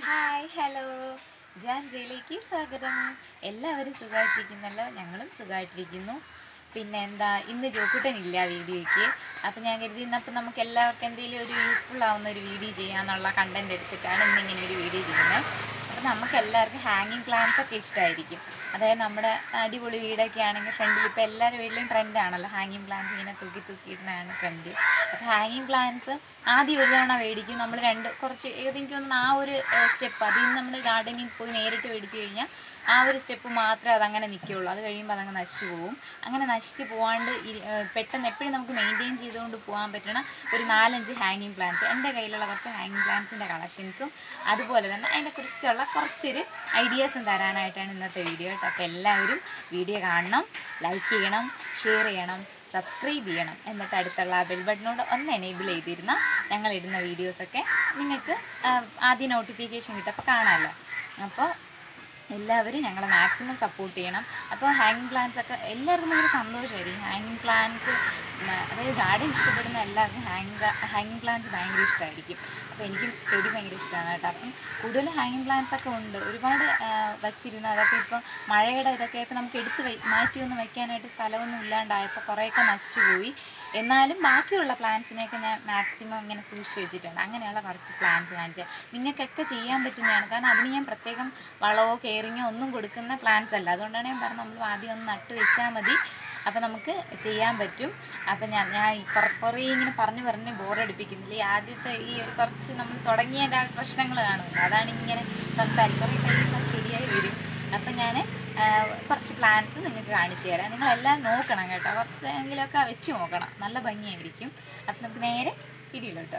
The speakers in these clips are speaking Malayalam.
ഹായ് ഹലോ ജാൻജയിലേക്ക് സ്വാഗതം എല്ലാവരും സുഖമായിട്ടിരിക്കുന്നല്ലോ ഞങ്ങളും സുഖമായിട്ടിരിക്കുന്നു പിന്നെ എന്താ ഇന്ന് ജോക്കുട്ടനില്ല വീഡിയോയ്ക്ക് അപ്പം ഞാൻ കരുതി ഇന്നപ്പം നമുക്ക് എല്ലാവർക്കും എന്തെങ്കിലും ഒരു യൂസ്ഫുൾ ആവുന്ന ഒരു വീഡിയോ ചെയ്യാന്നുള്ള കണ്ടന്റ് എടുത്തിട്ടാണ് ഇന്ന് ഇങ്ങനെ ഒരു വീഡിയോ ചെയ്യുന്നത് അപ്പം നമുക്ക് എല്ലാവർക്കും ഹാങ്ങിങ് പ്ലാന്റ്സ് ഒക്കെ ഇഷ്ടമായിരിക്കും അതായത് നമ്മുടെ അടിപൊളി വീടൊക്കെ ആണെങ്കിൽ ഫ്രണ്ടിൽ ഇപ്പോൾ എല്ലാവരുടെ വീട്ടിലും ട്രെൻഡാണല്ലോ ഹാങ്ങിങ് പ്ലാന്റ്സ് ഇങ്ങനെ തൂക്കി തൂക്കിയിട്ടാണ് ട്രെൻഡ് അപ്പോൾ ഹാങ്ങിങ് പ്ലാന്റ്സ് ആദ്യം ഒരു തവണ മേടിക്കും നമ്മൾ രണ്ട് കുറച്ച് ഏതെങ്കിലും ഒന്ന് ആ ഒരു സ്റ്റെപ്പ് അതിൽ നിന്ന് നമ്മൾ ഗാർഡനിൽ പോയി നേരിട്ട് മേടിച്ച് കഴിഞ്ഞാൽ ആ ഒരു സ്റ്റെപ്പ് മാത്രമേ അതങ്ങനെ നിൽക്കുകയുള്ളൂ അത് കഴിയുമ്പോൾ അതങ്ങ് നശിച്ചു പോകും അങ്ങനെ നശിച്ച് പോകാണ്ട് ഇരി- ഏഹ് പെട്ടെന്ന് എപ്പോഴും നമുക്ക് മെയിൻറ്റെയിൻ ചെയ്തുകൊണ്ട് പോകാൻ പറ്റണ ഒരു നാലഞ്ച് ഹാങ്ങിങ് പ്ലാന്റ്സ് എൻ്റെ കയ്യിലുള്ള കുറച്ച് ഹാങ്ങിങ് പ്ലാന്റ്സിൻ്റെ കളക്ഷൻസും അതുപോലെ തന്നെ അതിനെക്കുറിച്ചുള്ള കുറച്ചൊരു ഐഡിയാസും തരാനായിട്ടാണ് ഇന്നത്തെ വീഡിയോ കേട്ടോ അപ്പോൾ എല്ലാവരും വീഡിയോ കാണണം ലൈക്ക് ചെയ്യണം ഷെയർ ചെയ്യണം സബ്സ്ക്രൈബ് ചെയ്യണം എന്നിട്ട് അടുത്തുള്ള ബെൽ ബട്ടനോട് ഒന്ന് എനേബിൾ ചെയ്തിരുന്നാൽ ഞങ്ങൾ ഇടുന്ന വീഡിയോസൊക്കെ നിങ്ങൾക്ക് ആ, ആദ്യം നോട്ടിഫിക്കേഷൻ കിട്ടും അപ്പോൾ കാണാമല്ലോ അപ്പോൾ എല്ലാവരും ഞങ്ങളെ മാക്സിമം സപ്പോർട്ട് ചെയ്യണം അപ്പോൾ ഹാങ്ങിങ് പ്ലാന്റ്സ് ഒക്കെ എല്ലാവർക്കും ഭയങ്കര സന്തോഷമായിരിക്കും ഹാങ്ങിങ് പ്ലാന്റ്സ് അതായത് ഗാർഡൻ ഇഷ്ടപ്പെടുന്ന എല്ലാവർക്കും ഹാങ്ങിങ് ഹാങ്ങിങ് പ്ലാന്റ്സ് ഭയങ്കര ഇഷ്ടമായിരിക്കും അപ്പോൾ എനിക്കും ചെടി ഭയങ്കര ഇഷ്ടമാണ് കേട്ടോ അപ്പം കൂടുതൽ ഹാങ്ങിങ് പ്ലാന്റ്സ് ഒക്കെ ഉണ്ട് ഒരുപാട് ആ, വച്ചിരുന്നു അതൊക്കെ ഇപ്പോൾ മഴയുടെ ഇതൊക്കെ ഇപ്പോൾ നമുക്ക് എടുത്ത് വെ മാറ്റിയൊന്നും വെക്കാനായിട്ട് സ്ഥലമൊന്നും ഇല്ലാണ്ടായപ്പോൾ കുറേയൊക്കെ നശിച്ചു പോയി എന്നാലും ബാക്കിയുള്ള പ്ലാന്റ്സിനെയൊക്കെ ഞാൻ മാക്സിമം ഇങ്ങനെ സൂക്ഷിച്ച് വെച്ചിട്ടുണ്ട് അങ്ങനെയുള്ള കുറച്ച് പ്ലാന്റ്സ് കാണിച്ചാൽ നിങ്ങൾക്കൊക്കെ ചെയ്യാൻ പറ്റുന്നതാണ് കാരണം അതിന് ഞാൻ പ്രത്യേകം വളമോ കെയറിങ്ങോ ഒന്നും കൊടുക്കുന്ന പ്ലാന്റ്സ് അല്ല അതുകൊണ്ടാണ് ഞാൻ പറഞ്ഞത് നമ്മൾ ആദ്യം ഒന്ന് നട്ട് വെച്ചാൽ മതി അപ്പോൾ നമുക്ക് ചെയ്യാൻ പറ്റും അപ്പം ഞാൻ ഞാൻ ഈ കുറ- കുറേ ഇങ്ങനെ പറഞ്ഞ് പറഞ്ഞ് ബോറടിപ്പിക്കുന്നില്ല ഈ ആദ്യത്തെ ഈ ഒരു കുറച്ച് നമ്മൾ തുടങ്ങിയ ആ പ്രശ്നങ്ങൾ കാണുമല്ലോ അതാണ് ഇങ്ങനെ സംസാരിക്കും കുറേ കഴിയുമ്പോൾ അത് ശരിയായി വരും അപ്പം ഞാൻ കുറച്ച് പ്ലാൻസ് നിങ്ങൾക്ക് കാണിച്ചു തരാം നിങ്ങളെല്ലാം നോക്കണം കേട്ടോ കുറച്ച് എങ്കിലുമൊക്കെ വെച്ച് നോക്കണം നല്ല ഭംഗിയായിരിക്കും അപ്പം നമുക്ക് നേരെ ഇടിയിലോട്ടോ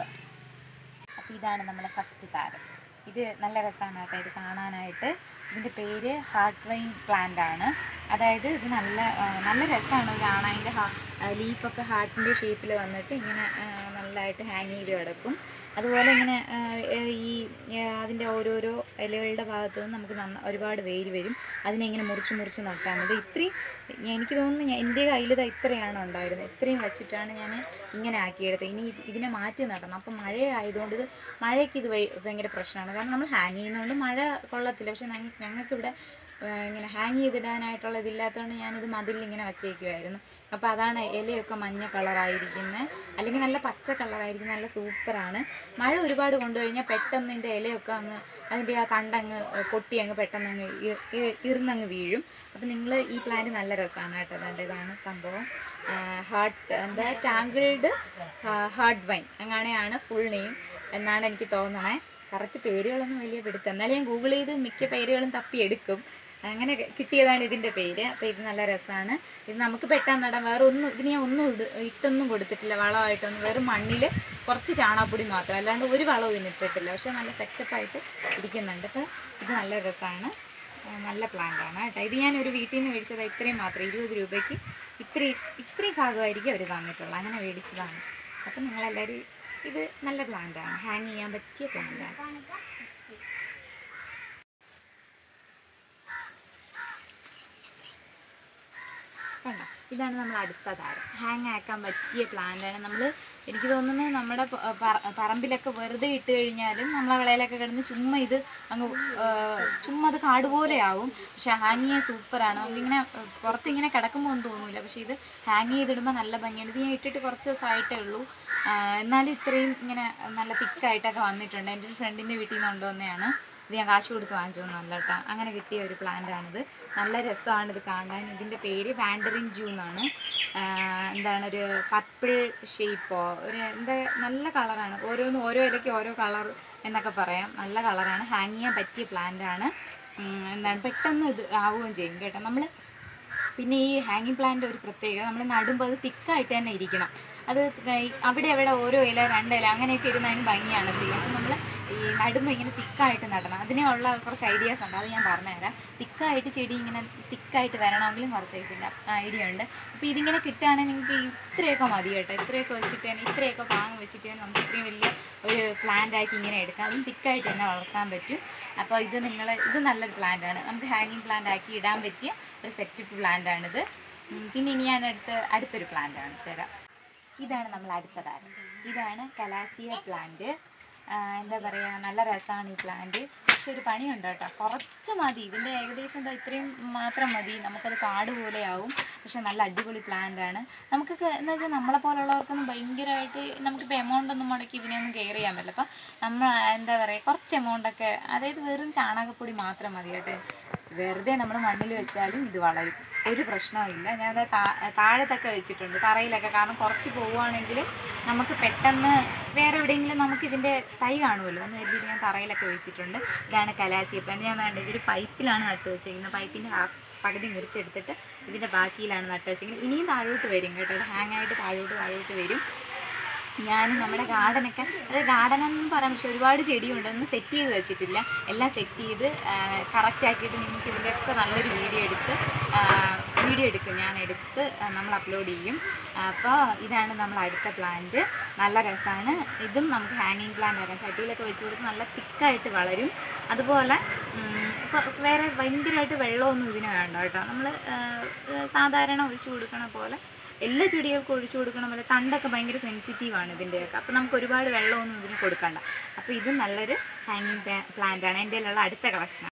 അപ്പോൾ ഇതാണ് നമ്മുടെ ഫസ്റ്റ് താരം ഇത് നല്ല രസമാണ് കേട്ടോ ഇത് കാണാനായിട്ട് ഇതിൻ്റെ പേര് ഹാർട്ട് വൈൻ പ്ലാന്റ് ആണ് അതായത് ഇത് നല്ല ആ, നല്ല രസമാണ് ഇത് കാണാൻ അതിൻ്റെ ലീഫൊക്കെ ഹാർട്ടിൻ്റെ ഷേപ്പിൽ വന്നിട്ട് ഇങ്ങനെ ആ, നല്ലതായിട്ട് ഹാങ് ചെയ്ത് കിടക്കും അതുപോലെ ഇങ്ങനെ ആ, ഏ, ഈ ഏ, അതിൻ്റെ ഓരോരോ ഇലകളുടെ ഭാഗത്ത് നിന്ന് നമുക്ക് നന്ന ഒരുപാട് വേര് വരും അതിനെ ഇങ്ങനെ മുറിച്ച് മുറിച്ച് നട്ടാൽ മതി ഇത്രയും എനിക്ക് തോന്നുന്നു ഞാൻ എൻ്റെ കയ്യിൽ ഇത് ഇത്രയാണ് ഉണ്ടായിരുന്നത് ഇത്രയും വെച്ചിട്ടാണ് ഞാൻ ഇങ്ങനെ ആക്കിയെടുത്തത് ഇനി ഇത് ഇതിനെ മാറ്റി നടണം അപ്പം മഴ ആയതുകൊണ്ട് ഇത് മഴയ്ക്ക് ഇത് ഭയ- ഭയങ്കര പ്രശ്നമാണ് കാരണം നമ്മൾ ഹാങ് ചെയ്യുന്നതുകൊണ്ട് മഴ കൊള്ളത്തില്ല പക്ഷെ ഞങ്ങൾക്കിവിടെ ഏഹ് ഇങ്ങനെ ഹാങ് ചെയ്തിടാനായിട്ടുള്ള ഇതില്ലാത്തതുകൊണ്ട് ഞാനിത് മതിലിൽ ഇങ്ങനെ വച്ചേക്കുമായിരുന്നു അപ്പോൾ അതാണ് ഇലയൊക്കെ മഞ്ഞ കളറായിരിക്കുന്നത് അല്ലെങ്കിൽ നല്ല പച്ച കളറായിരിക്കും നല്ല സൂപ്പറാണ് മഴ ഒരുപാട് കൊണ്ടുകഴിഞ്ഞാൽ പെട്ടെന്ന് ഇതിൻ്റെ ഇലയൊക്കെ അങ്ങ് അതിൻ്റെ ആ തണ്ടങ്ങ് പൊട്ടി അങ്ങ് പെട്ടെന്ന് അങ്ങ് ഇ- ഇ- ഇർന്നങ്ങ് വീഴും അപ്പോൾ നിങ്ങൾ ഈ പ്ലാന്റ് നല്ല രസമാണ് കേട്ടോ അതുകൊണ്ട് ഇതാണ് സംഭവം ഹാർട്ട് എന്താ ടാങ്കിൾഡ് ഹാർട്ട് വൈൻ അങ്ങനെയാണ് ഫുൾ നെയിം എന്നാണ് എനിക്ക് തോന്നണേ കറക്റ്റ് പേരുകളൊന്നും വലിയ പിടുത്തം എന്നാലും ഞാൻ ഗൂഗിൾ ചെയ്ത് മിക്ക പേരുകളും തപ്പിയെടുക്കും അങ്ങനെ കിട്ടിയതാണ് ഇതിൻ്റെ പേര് അപ്പോൾ ഇത് നല്ല രസമാണ് ഇത് നമുക്ക് പെട്ടെന്ന് നടാം വേറെ ഒന്നും ഇതിന് ഞാൻ ഒന്നും ഇട് ഇട്ടൊന്നും കൊടുത്തിട്ടില്ല വളമായിട്ടൊന്നും വെറും മണ്ണിൽ കുറച്ച് ചാണകപ്പൊടി മാത്രം അല്ലാണ്ട് ഒരു വളവും ഇതിന് ഇട്ടിട്ടില്ല പക്ഷേ നല്ല സെറ്റപ്പായിട്ട് ഇരിക്കുന്നുണ്ട് അപ്പോൾ ഇത് നല്ല രസമാണ് ആ, നല്ല പ്ലാന്റ് ആണ് കേട്ടോ ഇത് ഞാൻ ഒരു വീട്ടിൽ നിന്ന് മേടിച്ചത് ഇത്രയും മാത്രം ഇരുപത് രൂപയ്ക്ക് ഇത്രയും ഇത്രയും ഭാഗമായിരിക്കും അവർ തന്നിട്ടുള്ളത് അങ്ങനെ മേടിച്ചതാണ് അപ്പം നിങ്ങളെല്ലാവരും ഇത് നല്ല പ്ലാന്റ് ആണ് ഹാങ് ചെയ്യാൻ പറ്റിയ പ്ലാന്റ് ആണ് കണ്ടോ ഇതാണ് നമ്മൾ അടുത്ത താരം ഹാങ് ആക്കാൻ പറ്റിയ പ്ലാന്റ് ആണ് നമ്മൾ എനിക്ക് തോന്നുന്നു നമ്മുടെ പ- പറ- പറമ്പിലൊക്കെ വെറുതെ ഇട്ട് കഴിഞ്ഞാലും നമ്മളെ വിളയിലൊക്കെ കിടന്ന് ചുമ്മാ ഇത് അങ്ങ് ആ, ചുമ്മാ അത് കാട് പോലെ ആവും പക്ഷെ ഹാങ് ചെയ്യാൻ സൂപ്പറാണ് നമുക്കിങ്ങനെ ആ, പുറത്ത് ഇങ്ങനെ കിടക്കുമ്പോൾ ഒന്നും തോന്നില്ല പക്ഷേ ഇത് ഹാങ് ചെയ്തിടുമ്പോൾ നല്ല ഭംഗിയാണ് ഇത് ഞാൻ ഇട്ടിട്ട് കുറച്ച് ദിവസമായിട്ടേ ഉള്ളൂ ആ, എന്നാലും ഇത്രയും ഇങ്ങനെ നല്ല തിക്കായിട്ടൊക്കെ വന്നിട്ടുണ്ട് എൻ്റെ ഒരു ഫ്രണ്ടിൻ്റെ വീട്ടിൽ നിന്ന് കൊണ്ടുവന്നതാണ് ഇത് ഞാൻ കാശ് കൊടുത്ത് വാങ്ങിച്ചൊന്നുമല്ല കേട്ടോ അങ്ങനെ കിട്ടിയ ഒരു പ്ലാന്റ് ആണിത് നല്ല രസമാണ് ഇത് കാണാൻ ഇതിൻ്റെ പേര് വാൻഡറിൻ ജൂ എന്നാണ് ആഹ് എന്താണ് ഒരു പർപ്പിൾ ഷേപ്പോ ഒരു എന്താ നല്ല കളറാണ് ഓരോന്നും ഓരോ ഇലയ്ക്ക് ഓരോ കളർ എന്നൊക്കെ പറയാം നല്ല കളറാണ് ഹാങ് ചെയ്യാൻ പറ്റിയ പ്ലാന്റ് ആണ് ഉം, എന്താണ് പെട്ടെന്ന് ഇത് ആവുകയും ചെയ്യും കേട്ടോ നമ്മൾ പിന്നെ ഈ ഹാങ്ങിങ് പ്ലാന്റ് ഒരു പ്രത്യേകത നമ്മൾ നടുമ്പോൾ അത് തിക്കായിട്ട് തന്നെ ഇരിക്കണം അത് ഈ അവിടെ അവിടെ ഓരോ ഇല രണ്ട് ഇല അങ്ങനെയൊക്കെ ഇരുന്നതിന് ഭംഗിയാണ് ചെയ്യുക അപ്പം നമ്മൾ ഈ നടുമ്പോൾ ഇങ്ങനെ തിക്കായിട്ട് നടണം അതിനുള്ള കുറച്ച് ഐഡിയാസ് ഉണ്ട് അത് ഞാൻ പറഞ്ഞുതരാം തിക്കായിട്ട് ചെടി ഇങ്ങനെ തിക്കായിട്ട് വരണമെങ്കിലും കുറച്ച് ഐസിൻ്റെ ഐഡിയ ഉണ്ട് അപ്പോൾ ഇതിങ്ങനെ കിട്ടുകയാണെങ്കിൽ നിങ്ങൾക്ക് ഇത്രയൊക്കെ മതി കേട്ടോ ഇത്രയൊക്കെ വെച്ചിട്ട് തന്നെ ഇത്രയൊക്കെ പാങ്ങ് വെച്ചിട്ട് തന്നെ നമുക്ക് ഇത്രയും വലിയ ഒരു പ്ലാന്റ് ആക്കി ഇങ്ങനെ എടുക്കാം അതും തിക്കായിട്ട് തന്നെ വളർത്താൻ പറ്റും അപ്പോൾ ഇത് നിങ്ങൾ ഇത് നല്ലൊരു പ്ലാന്റ് ആണ് നമുക്ക് ഹാങ്ങിങ് പ്ലാന്റ് ആക്കി ഇടാൻ പറ്റിയ ഒരു സെറ്റപ്പ് പ്ലാന്റ് ആണിത് ഉം, പിന്നെ ഇനി ഞാൻ അടുത്ത് അടുത്തൊരു പ്ലാന്റ് കാണിച്ചു തരാം ഇതാണ് നമ്മൾ അടുത്ത താരം ഇതാണ് കലാസിയ പ്ലാന്റ് ആ, എന്താ പറയുക നല്ല രസമാണ് ഈ പ്ലാന്റ് പക്ഷെ ഒരു പണിയുണ്ട് കേട്ടോ കുറച്ച് മതി ഇതിൻ്റെ ഏകദേശം എന്താ ഇത്രയും മാത്രം മതി നമുക്കത് കാട് പോലെയാവും പക്ഷെ നല്ല അടിപൊളി പ്ലാന്റ് ആണ് നമുക്കൊക്കെ എന്ന് വെച്ചാൽ നമ്മളെ പോലുള്ളവർക്കൊന്നും ഭയങ്കരമായിട്ട് നമുക്കിപ്പോൾ എമൗണ്ട് ഒന്നും മുടക്കി ഇതിനെയൊന്നും കെയർ ചെയ്യാൻ പറ്റില്ല അപ്പം നമ്മൾ എന്താ പറയുക കുറച്ച് എമൗണ്ടൊക്കെ അതായത് വെറും ചാണകപ്പൊടി മാത്രം മതി കേട്ടോ വെറുതെ നമ്മൾ മണ്ണിൽ വെച്ചാലും ഇത് വളരും ഒരു പ്രശ്നവുമില്ല ഞാൻ അത് താ താഴത്തൊക്കെ വെച്ചിട്ടുണ്ട് തറയിലൊക്കെ കാരണം കുറച്ച് പോവുകയാണെങ്കിൽ നമുക്ക് പെട്ടെന്ന് വേറെ എവിടെയെങ്കിലും നമുക്ക് ഇതിൻ്റെ തൈ കാണുമല്ലോ എന്ന് കരുതിയിട്ട് ഞാൻ തറയിലൊക്കെ വെച്ചിട്ടുണ്ട് ഇതാണ് കലാസിയപ്പം ഞാൻ വേണ്ട ഇതൊരു പൈപ്പിലാണ് നട്ട് വെച്ചിരിക്കുന്നത് പൈപ്പിൻ്റെ ആ പകുതി മുറിച്ചെടുത്തിട്ട് ഇതിൻ്റെ ബാക്കിയിലാണ് നട്ട് വെച്ചിരിക്കുന്നത് ഇനിയും താഴോട്ട് വരും കേട്ടോ അത് ഹാങ് ആയിട്ട് താഴോട്ട് താഴോട്ട് വരും ഞാൻ നമ്മുടെ ഗാർഡനൊക്കെ അത് ഗാർഡൻ എന്നും പറയാം പക്ഷെ ഒരുപാട് ചെടിയുണ്ട് ഒന്നും സെറ്റ് ചെയ്ത് വെച്ചിട്ടില്ല എല്ലാം സെറ്റ് ചെയ്ത് കറക്റ്റ് ആക്കിയിട്ട് നിങ്ങൾക്ക് ഇതിൻ്റെയൊക്കെ നല്ലൊരു വീഡിയോ എടുത്ത് വീഡിയോ എടുക്കും ഞാൻ എടുത്ത് ആ, നമ്മൾ അപ്ലോഡ് ചെയ്യും അപ്പോൾ ഇതാണ് നമ്മൾ അടുത്ത പ്ലാന്റ് നല്ല രസമാണ് ഇതും നമുക്ക് ഹാങ്ങിങ് പ്ലാന്റ് ആക്കാം ചട്ടിയിലൊക്കെ വെച്ച് കൊടുത്ത് നല്ല തിക്കായിട്ട് വളരും അതുപോലെ ഇപ്പോൾ വേറെ ഭയങ്കരമായിട്ട് വെള്ളമൊന്നും ഇതിന് വേണ്ട കേട്ടോ നമ്മൾ സാധാരണ ഒഴിച്ചു കൊടുക്കണ പോലെ എല്ലാ ചെടികൾക്കും ഒഴിച്ചു കൊടുക്കണം പോലെ തണ്ടൊക്കെ ഭയങ്കര സെൻസിറ്റീവാണ് ഇതിൻ്റെയൊക്കെ അപ്പോൾ നമുക്ക് ഒരുപാട് വെള്ളമൊന്നും ഇതിന് കൊടുക്കണ്ട അപ്പോൾ ഇത് നല്ലൊരു ഹാങ്ങിങ് പ്ലാന്റ് ആണ് എൻ്റെ ഉള്ള അടുത്ത കളക്ഷൻ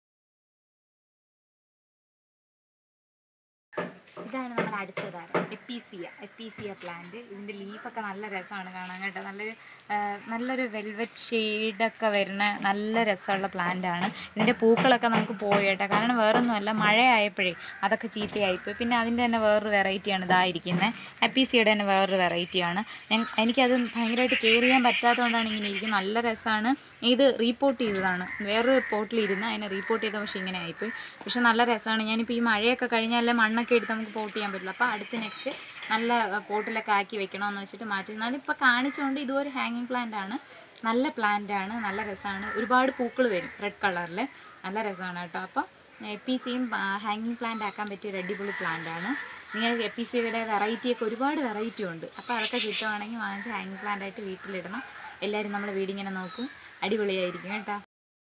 ഇതാണ് നമ്മുടെ അടുത്ത താരം എപ്പീസിയ എപ്പീസിയ പ്ലാന്റ് ഇതിൻ്റെ ലീഫൊക്കെ നല്ല രസമാണ് കാണാൻ കേട്ടോ നല്ലൊരു ആ, നല്ലൊരു വെൽവെറ്റ് ഷെയ്ഡൊക്കെ വരുന്ന നല്ല രസമുള്ള പ്ലാന്റ് ആണ് ഇതിൻ്റെ പൂക്കളൊക്കെ നമുക്ക് പോയി കേട്ടോ കാരണം വേറൊന്നുമല്ല മഴയായപ്പോഴേ അതൊക്കെ ചീത്തയായിപ്പോയി പിന്നെ അതിൻ്റെ തന്നെ വേറൊരു വെറൈറ്റിയാണ് ഇതായിരിക്കുന്നത് എപ്പീസിയുടെ തന്നെ വേറൊരു വെറൈറ്റിയാണ് ഞാൻ എനിക്കത് ഭയങ്കരമായിട്ട് കെയർ ചെയ്യാൻ പറ്റാത്തതുകൊണ്ടാണ് ഇങ്ങനെ ഇരിക്കുന്നത് നല്ല രസമാണ് ഇത് റീപോർട്ട് ചെയ്തതാണ് വേറൊരു പോട്ടിലിരുന്ന് അതിനെ റീപോർട്ട് ചെയ്ത പക്ഷേ ഇങ്ങനെ ആയിപ്പോയി പക്ഷെ നല്ല രസമാണ് ഞാനിപ്പോൾ ഈ മഴയൊക്കെ കഴിഞ്ഞാലേ മണ്ണൊക്കെ എടുത്ത് നമുക്ക് പോട്ട് ചെയ്യാൻ പറ്റില്ല അപ്പോൾ അടുത്ത് നെക്സ്റ്റ് നല്ല പോട്ടിലൊക്കെ ആക്കി വെക്കണമെന്ന് വെച്ചിട്ട് മാറ്റി എന്നാലും ഇപ്പോൾ കാണിച്ചുകൊണ്ട് ഇതും ഒരു ഹാങ്ങിങ് പ്ലാന്റ് ആണ് നല്ല പ്ലാന്റ് ആണ് നല്ല രസമാണ് ഒരുപാട് പൂക്കൾ വരും റെഡ് കളറിൽ നല്ല രസമാണ് കേട്ടോ അപ്പോൾ എ പി സിയും ഹാങ്ങിങ് പ്ലാന്റ് ആക്കാൻ പറ്റിയ ഒരു അടിപൊളി പ്ലാന്റ് ആണ് നിങ്ങൾ എ പി സിയുടെ വെറൈറ്റി ഒക്കെ ഒരുപാട് വെറൈറ്റി ഉണ്ട് അപ്പോൾ അതൊക്കെ കിട്ടുവാണെങ്കിൽ വാങ്ങിച്ച് ഹാങ്ങിങ് പ്ലാന്റ് ആയിട്ട് വീട്ടിലിടണം എല്ലാവരും നമ്മുടെ വീടിങ്ങനെ നോക്കും അടിപൊളിയായിരിക്കും കേട്ടോ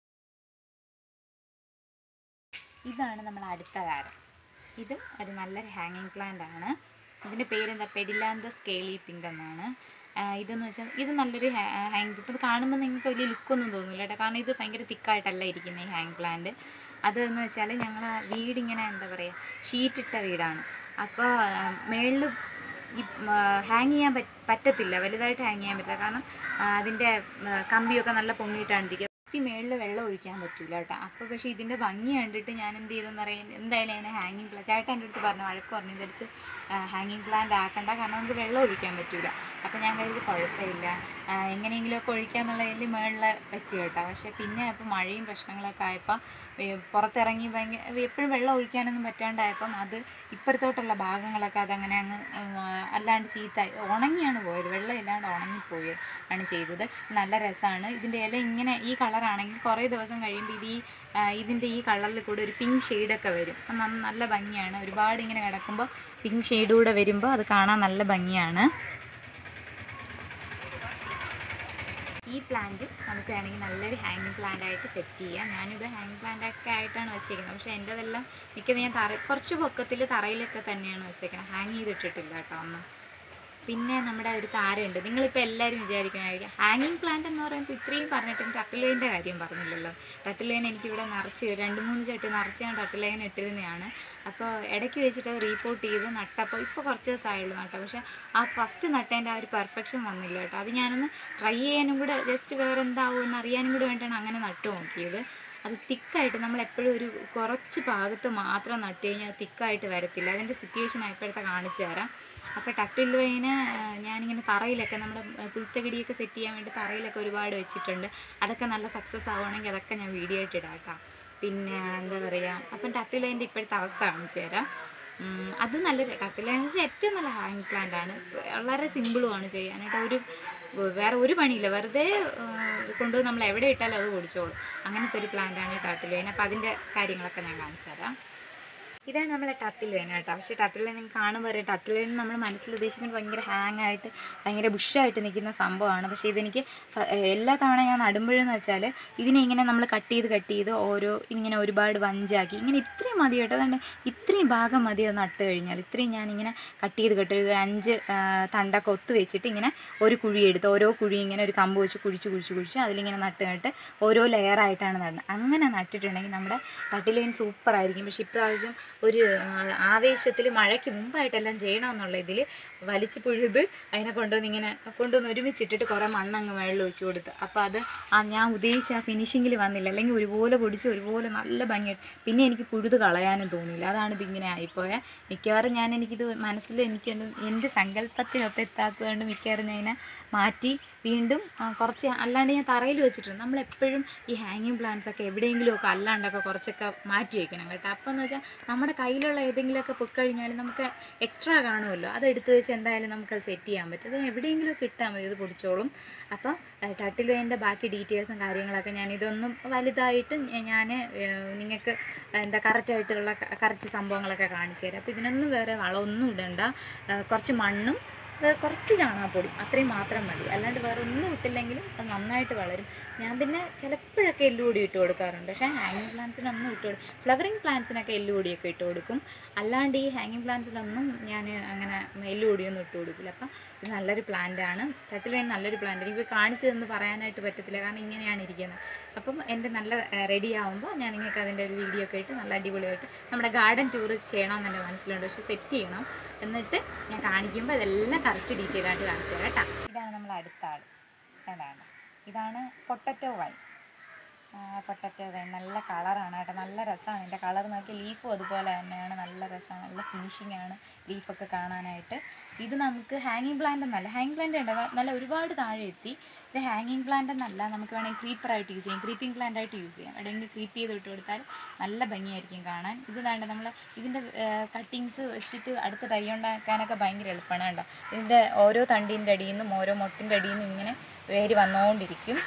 ഇതാണ് നമ്മൾ അടുത്ത താരം ഇതും ഒരു നല്ലൊരു ഹാങ്ങിങ് പ്ലാന്റ് ആണ് ഇതിൻ്റെ പേരെന്താ പെഡിലാന്ത സ്കേലി പിങ്ക് എന്നാണ് ആ, ഇതെന്ന് വെച്ചാൽ ഇത് നല്ലൊരു ഹാങ് ഇപ്പോൾ ഇത് കാണുമ്പോൾ നിങ്ങൾക്ക് വലിയ ലുക്കൊന്നും തോന്നില്ല കേട്ടോ കാരണം ഇത് ഭയങ്കര തിക്കായിട്ടല്ല ഇരിക്കുന്നത് ഈ ഹാങ് പ്ലാന്റ് അതെന്ന് വെച്ചാൽ ഞങ്ങളെ വീടിങ്ങനെ എന്താ പറയുക ഷീറ്റ് ഇട്ട വീടാണ് അപ്പോൾ മേളിൽ ഈ ഹാങ് ചെയ്യാൻ പറ്റ പറ്റത്തില്ല വലുതായിട്ട് ഹാങ് ചെയ്യാൻ പറ്റില്ല കാരണം ആ, അതിൻ്റെ ആ, കമ്പിയൊക്കെ നല്ല പൊങ്ങിയിട്ടാണ് ഇരിക്കുക കുത്തി മേളിൽ വെള്ളം ഒഴിക്കാൻ പറ്റില്ല കേട്ടോ അപ്പോൾ പക്ഷേ ഇതിൻ്റെ ഭംഗി കണ്ടിട്ട് ഞാൻ എന്ത് ചെയ്തെന്ന് പറയാൻ എന്തായാലും അതിനെ ഹാങ്ങിങ് പ്ലാന്റ് ചേട്ടൻ എൻ്റെ അടുത്ത് പറഞ്ഞു വഴക്ക് പറഞ്ഞു ഇതെടുത്ത് ഹാങ്ങിങ് പ്ലാന്റ് ആക്കണ്ട കാരണം നമുക്ക് വെള്ളം ഒഴിക്കാൻ പറ്റില്ല അപ്പോൾ ഞാൻ കരുതി കുഴപ്പമില്ല ആ, എങ്ങനെയെങ്കിലുമൊക്കെ ഒഴിക്കാന്നുള്ളതിൽ മേളിൽ വെച്ച് കേട്ടോ പക്ഷേ പിന്നെ അപ്പോൾ മഴയും പ്രശ്നങ്ങളൊക്കെ ആയപ്പോൾ പുറത്തിറങ്ങി ഭയങ്കര എപ്പോഴും വെള്ളം ഒഴിക്കാനൊന്നും പറ്റാണ്ടായപ്പം അത് ഇപ്പുറത്തോട്ടുള്ള ഭാഗങ്ങളൊക്കെ അതങ്ങനെ അങ്ങ് ഉം, ആ, അല്ലാണ്ട് ചീത്തായി ഉണങ്ങിയാണ് പോയത് വെള്ളം ഇല്ലാണ്ട് ഉണങ്ങിപ്പോയി ആണ് ചെയ്തത് നല്ല രസമാണ് ഇതിൻ്റെ ഇല ഇങ്ങനെ ഈ കളറാണെങ്കിൽ കുറേ ദിവസം കഴിയുമ്പോൾ ഇത് ഈ ആ, ഇതിൻ്റെ ഈ കളറിൽ കൂടെ ഒരു പിങ്ക് ഷെയ്ഡൊക്കെ വരും അപ്പം നന്ന- നല്ല ഭംഗിയാണ് ഒരുപാട് ഇങ്ങനെ കിടക്കുമ്പോൾ പിങ്ക് ഷെയ്ഡ് കൂടെ വരുമ്പോൾ അത് കാണാൻ നല്ല ഭംഗിയാണ് ഈ പ്ലാന്റ് നമുക്ക് വേണമെങ്കിൽ നല്ലൊരു ഹാങ്ങിങ് പ്ലാന്റ് ആയിട്ട് സെറ്റ് ചെയ്യാം ഞാനിത് ഹാങ്ങിങ് പ്ലാന്റ് ഒക്കെ ആയിട്ടാണ് വെച്ചേക്കുന്നത് പക്ഷേ എൻ്റെതെല്ലാം മിക്കത് ഞാൻ തറ കുറച്ച് പൊക്കത്തിൽ തറയിലൊക്കെ തന്നെയാണ് വെച്ചേക്കുന്നത് ഹാങ് ചെയ്തിട്ടിട്ടില്ല കേട്ടോ ഒന്നും പിന്നെ നമ്മുടെ ഒരു താരമുണ്ട് നിങ്ങളിപ്പോൾ എല്ലാവരും വിചാരിക്കണമായിരിക്കും ഹാങ്ങിങ് പ്ലാന്റ് എന്ന് പറയുമ്പോൾ ഇത്രയും പറഞ്ഞിട്ട് ടട്ടിൽ ലൈൻ്റെ കാര്യം പറഞ്ഞില്ലല്ലോ ടട്ടിൽ ലൈൻ എനിക്കിവിടെ നിറച്ച് രണ്ട് മൂന്ന് ചട്ടി നിറച്ച് ഞാൻ ടട്ടിൽ ലൈൻ ഇട്ടിരുന്നതാണ് അപ്പോൾ ഇടയ്ക്ക് വെച്ചിട്ട് അത് റീപോർട്ട് ചെയ്ത് നട്ടപ്പോൾ ഇപ്പോൾ കുറച്ച് ദിവസമായുള്ളൂ നട്ടോ പക്ഷേ ആ ഫസ്റ്റ് നട്ടതിൻ്റെ ആ ഒരു പെർഫെക്ഷൻ വന്നില്ല കേട്ടോ അത് ഞാനൊന്ന് ട്രൈ ചെയ്യാനും കൂടെ ജസ്റ്റ് വേറെ എന്താവുമെന്ന് അറിയാനും കൂടെ വേണ്ടിയാണ് അങ്ങനെ നട്ടു നോക്കിയത് അത് തിക്കായിട്ട് നമ്മൾ എപ്പോഴും ഒരു കുറച്ച് ഭാഗത്ത് മാത്രം നട്ട് കഴിഞ്ഞാൽ തിക്കായിട്ട് വരത്തില്ല അതിൻ്റെ സിറ്റുവേഷൻ ഇപ്പോഴത്തെ കാണിച്ചു തരാം അപ്പോൾ ടട്ടിൽ വൈന് ഞാനിങ്ങനെ തറയിലൊക്കെ നമ്മുടെ പുൽത്തകിടിയൊക്കെ സെറ്റ് ചെയ്യാൻ വേണ്ടി തറയിലൊക്കെ ഒരുപാട് വെച്ചിട്ടുണ്ട് അതൊക്കെ നല്ല സക്സസ് ആവുകയാണെങ്കിൽ അതൊക്കെ ഞാൻ വീഡിയോ ആയിട്ട് ഇടാം കേട്ടോ പിന്നെ എന്താ പറയുക അപ്പം ടട്ടിൽ വൈൻ്റെ ഇപ്പോഴത്തെ അവസ്ഥ കാണിച്ചു തരാം ഉം, അത് നല്ലൊരു ടട്ടിൽ വൈൻ വെച്ചാൽ ഏറ്റവും നല്ല ഹാങ് പ്ലാന്റ് ആണ് വളരെ സിമ്പിളുമാണ് ചെയ്യാനായിട്ട് ഒരു വേറെ ഒരു പണിയില്ല വെറുതെ കൊണ്ടുപോയി നമ്മൾ എവിടെ ഇട്ടാലും അത് പൊടിച്ചോളും അങ്ങനത്തെ ഒരു പ്ലാന്റ് ആണ് ടട്ടിൽ വൈൻ അപ്പോൾ അതിൻ്റെ കാര്യങ്ങളൊക്കെ ഞാൻ കാണിച്ചു തരാം ഇതാണ് നമ്മളെ ടട്ടിൽ വേന കേട്ടോ പക്ഷേ ടട്ടിൽ നിങ്ങൾക്ക് കാണുമ്പോൾ അറിയാം ടട്ടിൽ വേന നമ്മൾ മനസ്സിൽ ഉദ്ദേശിക്കുന്നത് ഭയങ്കര ഹാങ് ആയിട്ട് ഭയങ്കര ബുഷായിട്ട് നിൽക്കുന്ന സംഭവമാണ് പക്ഷേ ഇതെനിക്ക് ഫ- എല്ലാ തവണ ഞാൻ നടുമ്പോഴെന്ന് വെച്ചാൽ ഇതിനെ ഇങ്ങനെ നമ്മൾ കട്ട് ചെയ്ത് കട്ട് ചെയ്ത് ഓരോ ഇങ്ങനെ ഒരുപാട് വഞ്ചാക്കി ഇങ്ങനെ ഇത്രയും മതി കേട്ടോ അതുകൊണ്ട് ഇത്രയും ഭാഗം മതി അത് നട്ട് കഴിഞ്ഞാൽ ഇത്രയും ഞാനിങ്ങനെ കട്ട് ചെയ്ത് കട്ട് ചെയ്ത് ഒരു അഞ്ച് ആ, തണ്ടൊക്കെ ഒത്ത് വെച്ചിട്ട് ഇങ്ങനെ ഒരു കുഴി എടുത്ത് ഓരോ കുഴി ഇങ്ങനെ ഒരു കമ്പ് വെച്ച് കുഴിച്ച് കുഴിച്ച് കുഴിച്ച് അതിലിങ്ങനെ നട്ട് നട്ട് ഓരോ ലെയറായിട്ടാണ് നടുന്നത് അങ്ങനെ നട്ടിട്ടുണ്ടെങ്കിൽ നമ്മുടെ തട്ടിലേൻ സൂപ്പറായിരിക്കും പക്ഷേ ഇപ്രാവശ്യം ഒരു ആവേശത്തിൽ മഴയ്ക്ക് മുമ്പായിട്ടെല്ലാം ചെയ്യണമെന്നുള്ള ഇതിൽ വലിച്ച് പുഴുത് അതിനെ കൊണ്ടുവന്ന് ഇങ്ങനെ കൊണ്ടുവന്ന് ഒരുമിച്ചിട്ടിട്ട് കുറേ മണ്ണങ്ങ് വെള്ളം ഒഴിച്ച് കൊടുത്ത് അപ്പോൾ അത് ആ ഞാൻ ഉദ്ദേശിച്ച ആ ഫിനിഷിങ്ങിൽ വന്നില്ല അല്ലെങ്കിൽ ഒരുപോലെ പൊടിച്ച് ഒരുപോലെ നല്ല ഭംഗിയായിട്ട് പിന്നെ എനിക്ക് പുഴുത് കളയാനും തോന്നിയില്ല അതാണ് ഇതിങ്ങനെ ആയിപ്പോയത് മിക്കവാറും ഞാൻ എനിക്കിത് മനസ്സിൽ എനിക്ക് എൻ്റെ സങ്കല്പത്തിനൊത്ത് എത്താത്തത് കൊണ്ട് മിക്കവാറും ഞാൻ ഇതിനെ മാറ്റി വീണ്ടും ആ, കുറച്ച് അല്ലാണ്ട് ഞാൻ തറയിൽ വെച്ചിട്ടുണ്ട് നമ്മളെപ്പോഴും ഈ ഹാങ്ങിങ് പ്ലാന്റ്സ് ഒക്കെ എവിടെയെങ്കിലുമൊക്കെ അല്ലാണ്ടൊക്കെ കുറച്ചൊക്കെ മാറ്റി വയ്ക്കണം കേട്ടോ അപ്പോൾ എന്ന് വെച്ചാൽ നമ്മുടെ കയ്യിലുള്ള ഏതെങ്കിലുമൊക്കെ പൊക്കഴിഞ്ഞാൽ നമുക്ക് എക്സ്ട്രാ കാണുമല്ലോ അത് എടുത്ത് വെച്ച് എന്തായാലും നമുക്കത് സെറ്റ് ചെയ്യാൻ പറ്റും അത് എവിടെയെങ്കിലുമൊക്കെ ഇട്ടാൽ മതി ഇത് പൊടിച്ചോളും അപ്പോൾ ടട്ടിൽ എൻ്റെ ബാക്കി ഡീറ്റെയിൽസും കാര്യങ്ങളൊക്കെ ഞാൻ ഇതൊന്നും വലുതായിട്ട് ഞാൻ നിങ്ങൾക്ക് എന്താ കറക്റ്റായിട്ടുള്ള കറക്റ്റ് സംഭവങ്ങളൊക്കെ കാണിച്ചു തരാം അപ്പോൾ ഇതിനൊന്നും വേറെ വളമൊന്നും ഇടണ്ട ആ, കുറച്ച് മണ്ണും അത് കുറച്ച് ചാണകപ്പൊടി അത്രയും മാത്രം മതി അല്ലാണ്ട് വേറെ ഒന്നും ഇട്ടില്ലെങ്കിലും അത് നന്നായിട്ട് വളരും ഞാൻ പിന്നെ ചിലപ്പോഴൊക്കെ എല്ലുപൊടി ഇട്ട് കൊടുക്കാറുണ്ട് പക്ഷേ ഹാങ്ങിങ് പ്ലാന്റ്സിനൊന്നും ഇട്ട് കൊടുക്കും ഫ്ലവറിങ് പ്ലാന്റ്സിനൊക്കെ എല്ലുപൊടിയൊക്കെ ഇട്ട് കൊടുക്കും അല്ലാണ്ട് ഈ ഹാങ്ങിങ് പ്ലാന്റ്സിലൊന്നും ഞാൻ അങ്ങനെ എല്ലുപൊടിയൊന്നും ഇട്ട് കൊടുക്കില്ല അപ്പം ഇത് നല്ലൊരു പ്ലാന്റ് ആണ് തട്ടിൽ വേണ്ടി നല്ലൊരു പ്ലാന്റ് എനിക്ക് കാണിച്ചു തന്ന് പറയാനായിട്ട് പറ്റത്തില്ല കാരണം ഇങ്ങനെയാണ് ഇരിക്കുന്നത് അപ്പം എൻ്റെ നല്ല റെഡി ആകുമ്പോൾ ഞാൻ നിങ്ങൾക്ക് അതിൻ്റെ ഒരു വീഡിയോ ഒക്കെ ഇട്ട് നല്ല അടിപൊളിയായിട്ട് നമ്മുടെ ഗാർഡൻ ടൂർ ചെയ്യണമെന്ന് എൻ്റെ മനസ്സിലുണ്ട് പക്ഷേ സെറ്റ് ചെയ്യണം എന്നിട്ട് ഞാൻ കാണിക്കുമ്പോൾ ഇതെല്ലാം കറക്റ്റ് ഡീറ്റെയിൽ ആയിട്ട് കാണിച്ചു തരാം കേട്ടോ ഇതാണ് നമ്മൾ അടുത്ത ആൾ വേണ്ട ഇതാണ് പൊട്ടറ്റോ വൈൻ പൊട്ടറ്റോ വൈൻ നല്ല കളറാണ് കേട്ടോ നല്ല രസമാണ് എൻ്റെ കളർ നോക്കി ലീഫും അതുപോലെ തന്നെയാണ് നല്ല രസമാണ് നല്ല ഫിനിഷിംഗ് ആണ് ലീഫൊക്കെ കാണാനായിട്ട് ഇത് നമുക്ക് ഹാങ്ങിങ് പ്ലാന്റ് എന്നല്ല ഹാങ്ങിങ് പ്ലാന്റ് ഉണ്ട് നല്ല ഒരുപാട് താഴെ എത്തി ഇത് ഹാങ്ങിങ് പ്ലാന്റ് എന്നല്ല നമുക്ക് വേണമെങ്കിൽ ക്രീപ്പറായിട്ട് യൂസ് ചെയ്യാം ക്രീപ്പിംഗ് പ്ലാന്റ് ആയിട്ട് യൂസ് ചെയ്യാം എവിടെയെങ്കിലും ക്രീപ്പ് ചെയ്ത് ഇട്ട് കൊടുത്താൽ നല്ല ഭംഗിയായിരിക്കും കാണാൻ ഇത് വേണ്ട നമ്മൾ ഇതിൻ്റെ കട്ടിങ്സ് വെച്ചിട്ട് അടുത്ത തൈ ഉണ്ടാക്കാനൊക്കെ ഭയങ്കര എളുപ്പമാണ് കേട്ടോ ഇതിൻ്റെ ഓരോ തണ്ടിൻ്റെ അടിയിൽ നിന്നും ഓരോ മൊട്ടിൻ്റെ അടിയിൽ നിന്നും ഇങ്ങനെ വേര് വന്നുകൊണ്ടിരിക്കും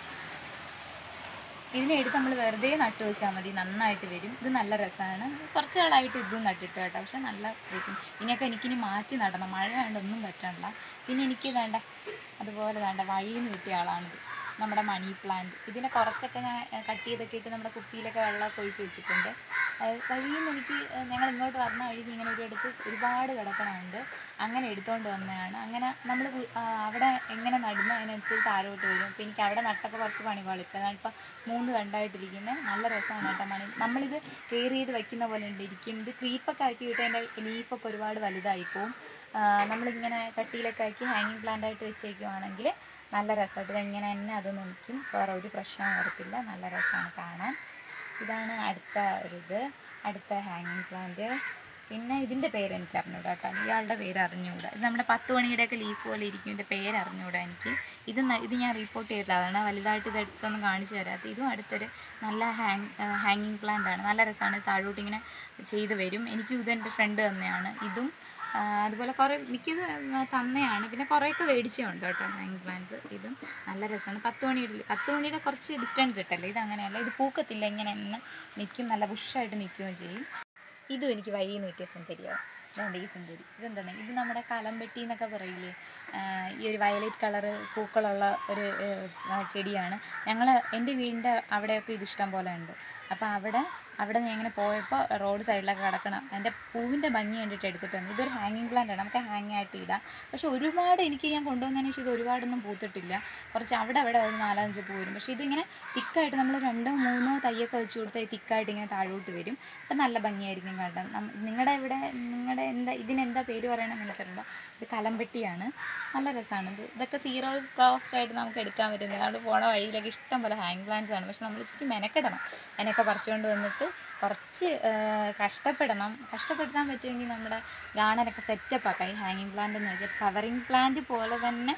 ഇതിനെ എടുത്ത് നമ്മൾ വെറുതെ നട്ടു വെച്ചാൽ മതി നന്നായിട്ട് വരും ഇത് നല്ല രസമാണ് കുറച്ച് നാളായിട്ട് ഇതും നട്ടിട്ട് കേട്ടോ പക്ഷെ നല്ല ഇരിക്കും ഇതിനൊക്കെ എനിക്കിനി മാറ്റി നടണം മഴ വേണ്ട ഒന്നും പറ്റണ്ട പിന്നെ എനിക്ക് വേണ്ട അതുപോലെ വേണ്ട വഴിയിൽ നിന്ന് കിട്ടിയ ആളാണിത് നമ്മുടെ മണി പ്ലാന്റ് ഇതിനെ കുറച്ചൊക്കെ ഞാൻ കട്ട് ചെയ്തൊക്കെ ഇട്ട് നമ്മുടെ കുപ്പിയിലൊക്കെ വെള്ളമൊക്കെ ഒഴിച്ച് വെച്ചിട്ടുണ്ട് അത് വഴിയിൽ നിന്ന് എനിക്ക് ഏഹ്, ഞങ്ങൾ ഇങ്ങോട്ട് വന്ന വഴിക്ക് ഇങ്ങനെ ഒരു അടുത്ത് ഒരുപാട് കിടക്കണമുണ്ട് അങ്ങനെ എടുത്തുകൊണ്ട് വന്നതാണ് അങ്ങനെ നമ്മൾ അവിടെ എങ്ങനെ നടുന്ന അതിനനുസരിച്ച് താഴോട്ട് വരും അപ്പോൾ എനിക്ക് അവിടെ നട്ടപ്പോൾ കുറച്ച് പണി പാളിപ്പോൾ ഞാനിപ്പോൾ മൂന്ന് കണ്ടായിട്ടിരിക്കുന്നത് നല്ല രസമാണ് കേട്ടോ മണി നമ്മളിത് കെയർ ചെയ്ത് വയ്ക്കുന്ന പോലെ ഉണ്ട് ഇരിക്കും ഇത് ക്രീപ്പൊക്കെ ആക്കി വിട്ട് അതിൻ്റെ ലീഫൊക്കെ ഒരുപാട് വലുതായി പോവും ആ, നമ്മളിങ്ങനെ ചട്ടിയിലൊക്കെ ആക്കി ഹാങ്ങിങ് പ്ലാന്റ് ആയിട്ട് വെച്ചേക്കുവാണെങ്കിൽ നല്ല രസമായിട്ട് ഇങ്ങനെ തന്നെ അത് നിൽക്കും വേറെ ഒരു പ്രശ്നവും വരത്തില്ല നല്ല രസമാണ് കാണാൻ ഇതാണ് അടുത്ത ഒരു ഇത് അടുത്ത ഹാങ്ങിങ് പ്ലാന്റ് പിന്നെ ഇതിൻ്റെ പേര് എനിക്ക് അറിഞ്ഞൂടാ കേട്ടോ ഇയാളുടെ പേര് അറിഞ്ഞുകൂടാ ഇത് നമ്മുടെ പത്ത് മണിയുടെയൊക്കെ ലീഫ് പോലെ ഇരിക്കും ഇതിൻ്റെ പേര് അറിഞ്ഞുകൂടാ എനിക്ക് ഇത് ന- ഇത് ഞാൻ റിപ്പോർട്ട് ചെയ്തില്ല അതാണ് വലുതായിട്ട് ഇത് എടുത്തൊന്നും കാണിച്ചു തരാത്ത ഇതും അടുത്തൊരു നല്ല ഹാങ് ഹാങ്ങിങ് പ്ലാന്റ് ആണ് നല്ല രസമാണ് താഴോട്ട് ഇങ്ങനെ ചെയ്ത് വരും എനിക്കും ഇത് എൻ്റെ ഫ്രണ്ട് തന്നെയാണ് ഇതും ആ, അതുപോലെ കുറേ മിക്കത് തന്നെയാണ് പിന്നെ കുറേയൊക്കെ മേടിച്ചുണ്ട് കേട്ടോ ഹാങ് പ്ലാന്റ്സ് ഇതും നല്ല രസമാണ് പത്ത് മണിയുടെ പത്ത് മണിയുടെ കുറച്ച് ഡിസ്റ്റൻസ് ഇട്ടല്ലേ ഇത് അങ്ങനെയല്ല ഇത് പൂക്കത്തില്ല ഇങ്ങനെ തന്നെ നിൽക്കും നല്ല ബുഷായിട്ട് നിൽക്കുകയും ചെയ്യും ഇതും എനിക്ക് വഴിയിൽ നിന്ന് കിട്ടിയ സുന്ദരിയാണ് ഇതുണ്ട് ഈ സുന്ദരി ഇതെന്താണ് ഇത് നമ്മുടെ കലമ്പെട്ടി എന്നൊക്കെ പറയില്ലേ ആ, ഈ ഒരു വയലറ്റ് കളറ് പൂക്കളുള്ള ഒരു ആ, ചെടിയാണ് ഞങ്ങൾ എൻ്റെ വീടിൻ്റെ അവിടെയൊക്കെ ഇത് ഇഷ്ടം പോലെ ഉണ്ട് അപ്പോൾ അവിടെ അവിടെ ഞാൻ ഇങ്ങനെ പോയപ്പോൾ റോഡ് സൈഡിലൊക്കെ കിടക്കണം അതിൻ്റെ പൂവിൻ്റെ ഭംഗി കണ്ടിട്ട് എടുത്തിട്ട് വന്നു ഇതൊരു ഹാങ്ങിങ് പ്ലാന്റ് ആണ് നമുക്ക് ഹാങ് ആയിട്ട് ഇടാം പക്ഷെ ഒരുപാട് എനിക്ക് ഞാൻ കൊണ്ടുവന്നതിന് ശേഷം ഇത് ഒരുപാടൊന്നും പൂത്തിട്ടില്ല കുറച്ച് അവിടെ അവിടെ ഒരു നാലഞ്ച് പൂ വരും പക്ഷേ ഇതിങ്ങനെ തിക്കായിട്ട് നമ്മൾ രണ്ടോ മൂന്നോ തയ്യൊക്കെ വെച്ച് കൊടുത്താൽ തിക്കായിട്ട് ഇങ്ങനെ താഴോട്ട് വരും അപ്പം നല്ല ഭംഗിയായിരിക്കും കാണാൻ നിങ്ങളുടെ ഇവിടെ നിങ്ങളുടെ എന്താ ഇതിനെന്താ പേര് പറയണമെന്ന് എനിക്കറിയില്ല ഇത് കലമ്പെട്ടിയാണ് നല്ല രസമാണ് ഇത് ഇതൊക്കെ സീറോ കോസ്റ്റ് ആയിട്ട് നമുക്ക് എടുക്കാൻ പറ്റുന്നത് അവിടെ പോണ വഴിയിലൊക്കെ ഇഷ്ടം പോലെ ഹാങ് പ്ലാന്റ്സ് ആണ് പക്ഷെ നമ്മൾ ഇത്തിരി മെനക്കെടണം അതിനൊക്കെ പറിച്ചുകൊണ്ട് വന്നിട്ട് കുറച്ച് ആ, കഷ്ടപ്പെടണം കഷ്ടപ്പെടുത്താൻ പറ്റുമെങ്കിൽ നമ്മുടെ ഗാർഡനൊക്കെ സെറ്റപ്പ് ആക്കാം ഈ ഹാങ്ങിങ് പ്ലാന്റ് എന്ന് വെച്ചാൽ ഫ്ലവറിങ് പ്ലാന്റ് പോലെ തന്നെ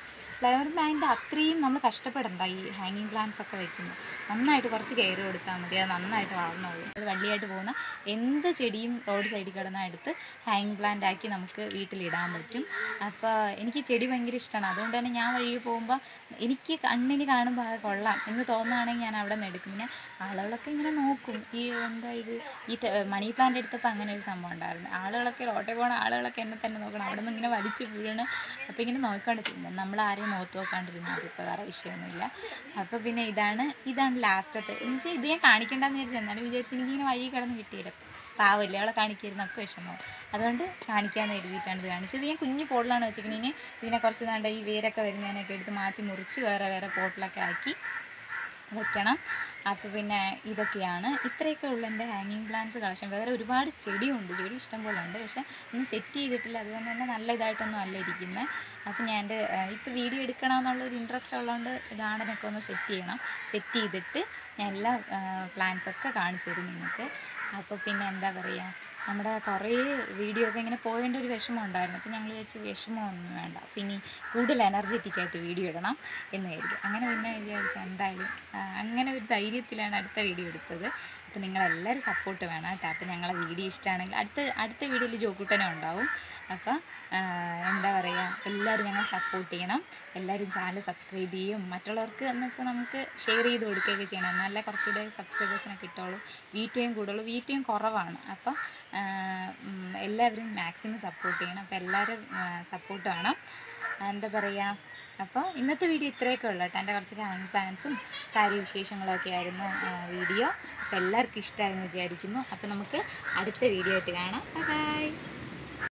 ഫ്ലവർ പ്ലാന്റ് അത്രയും നമ്മൾ കഷ്ടപ്പെടണ്ട ഈ ഹാങ്ങിങ് പ്ലാന്റ്സ് ഒക്കെ വെക്കുമ്പോൾ നന്നായിട്ട് കുറച്ച് കെയർ കൊടുത്താൽ മതി അത് നന്നായിട്ട് വളർന്നോളും അത് വള്ളിയായിട്ട് പോകുന്ന എന്ത് ചെടിയും റോഡ് സൈഡിൽ കിടന്ന എടുത്ത് ഹാങ്ങിങ് പ്ലാന്റ് ആക്കി നമുക്ക് വീട്ടിലിടാൻ പറ്റും അപ്പോൾ എനിക്ക് ചെടി ഭയങ്കര ഇഷ്ടമാണ് അതുകൊണ്ട് തന്നെ ഞാൻ വഴി പോകുമ്പോൾ എനിക്ക് കണ്ണിന് കാണുമ്പോൾ അത് കൊള്ളാം എന്ന് തോന്നുകയാണെങ്കിൽ ഞാൻ അവിടെ നിന്ന് എടുക്കും പിന്നെ ആളുകളൊക്കെ ഇങ്ങനെ നോക്കും ഈ എന്താ ഇത് ഈ ടെ- മണി പ്ലാന്റ് എടുത്തപ്പോൾ അങ്ങനെ ഒരു സംഭവം ഉണ്ടായിരുന്നു ആളുകളൊക്കെ റോട്ടിൽ പോണ ആളുകളൊക്കെ എന്നെ തന്നെ നോക്കണം അവിടെ നിന്ന് ഇങ്ങനെ വലിച്ചു വീഴണ് അപ്പോൾ ഇങ്ങനെ നോക്കിക്കൊണ്ടിരിക്കുന്നു നമ്മൾ ആരെയും മുഖത്ത് നോക്കാണ്ടിരുന്നാൽ മതി ഇപ്പോൾ വേറെ വിഷയമൊന്നുമില്ല അപ്പോൾ പിന്നെ ഇതാണ് ഇതാണ് ലാസ്റ്റത്തെ എന്ന് വെച്ചാൽ ഇത് ഞാൻ കാണിക്കേണ്ടെന്ന് വിചാരിച്ചു എന്നാലും വിചാരിച്ചു എനിക്ക് ഇങ്ങനെ വഴി കിടന്ന് കിട്ടിയില്ല പാവല്ലേ അവളെ കാണിക്കരുന്നൊക്കെ വിഷമവും അതുകൊണ്ട് കാണിക്കാമെന്ന് എഴുതിയിട്ടാണ് ഇത് കാണിച്ചത് ഇത് ഞാൻ കുഞ്ഞു പോട്ടിലാണ് വെച്ചിരിക്കുന്നത് ഇനി ഇതിനെ കുറച്ച് നാണ്ട ഈ വേരൊക്കെ വരുന്നതിനൊക്കെ എടുത്ത് മാറ്റി മുറിച്ച് വേറെ വേറെ പോട്ടിലൊക്കെ ആക്കി വെക്കണം അപ്പോൾ പിന്നെ ഇതൊക്കെയാണ് ഇത്രയൊക്കെ ഉള്ളു എൻ്റെ ഹാങ്ങിങ് പ്ലാന്റ്സ് കളക്ഷൻ വേറെ ഒരുപാട് ചെടിയുണ്ട് ചെടി ഇഷ്ടം പോലെ ഉണ്ട് പക്ഷെ ഒന്നും സെറ്റ് ചെയ്തിട്ടില്ല അതുകൊണ്ട് തന്നെ നല്ല ഇതായിട്ടൊന്നും അല്ല ഇരിക്കുന്നത് അപ്പോൾ ഞാൻ എൻ്റെ ഇപ്പോൾ വീഡിയോ എടുക്കണം എന്നുള്ളൊരു ഇൻട്രസ്റ്റ് ഉള്ളതുകൊണ്ട് ഗാർഡനൊക്കെ ഒന്ന് സെറ്റ് ചെയ്യണം സെറ്റ് ചെയ്തിട്ട് ഞാൻ എല്ലാ പ്ലാന്റ്സ് ഒക്കെ കാണിച്ചു തരും നിങ്ങൾക്ക് അപ്പോൾ പിന്നെ എന്താ പറയുക നമ്മുടെ കുറേ വീഡിയോ ഒക്കെ ഇങ്ങനെ പോയതിൻ്റെ ഒരു വിഷമം ഉണ്ടായിരുന്നു അപ്പോൾ ഞങ്ങൾ വിചാരിച്ച് വിഷമമൊന്നും വേണ്ട പിന്നെ കൂടുതൽ എനർജറ്റിക് ആയിട്ട് വീഡിയോ ഇടണം എന്ന് കരുതി അങ്ങനെ പിന്നെ വിചാരിച്ചു എന്തായാലും ആ, അങ്ങനെ ഒരു ധൈര്യത്തിലാണ് അടുത്ത വീഡിയോ എടുത്തത് അപ്പോൾ നിങ്ങളെല്ലാവരും സപ്പോർട്ട് വേണം കേട്ടോ അപ്പോൾ ഞങ്ങളെ വീഡിയോ ഇഷ്ടമാണെങ്കിൽ അടുത്ത അടുത്ത വീഡിയോയിൽ ജോക്കൂട്ടനും ഉണ്ടാവും അപ്പോൾ എന്താ പറയുക എല്ലാവരും ഞങ്ങളെ സപ്പോർട്ട് ചെയ്യണം എല്ലാവരും ചാനൽ സബ്സ്ക്രൈബ് ചെയ്യും മറ്റുള്ളവർക്ക് എന്ന് വെച്ചാൽ നമുക്ക് ഷെയർ ചെയ്ത് കൊടുക്കുകയൊക്കെ ചെയ്യണം എന്നാലേ കുറച്ചുകൂടെ സബ്സ്ക്രൈബേഴ്സിനെ കിട്ടുള്ളൂ വീറ്റയും കൂടുള്ളൂ വീറ്റയും കുറവാണ് അപ്പം ആ, ഉം, എല്ലാവരും മാക്സിമം സപ്പോർട്ട് ചെയ്യണം അപ്പോൾ എല്ലാവരും സപ്പോർട്ട് വേണം എന്താ പറയുക അപ്പോൾ ഇന്നത്തെ വീഡിയോ ഇത്രയൊക്കെ ഉള്ളൂ കേട്ടോ എൻ്റെ കുറച്ച് ഹാങ് പ്ലാൻസും കാര്യവിശേഷങ്ങളൊക്കെ ആയിരുന്നു വീഡിയോ അപ്പോൾ എല്ലാവർക്കും ഇഷ്ടമായെന്ന് വിചാരിക്കുന്നു അപ്പോൾ നമുക്ക് അടുത്ത വീഡിയോ ആയിട്ട് കാണാം ബൈ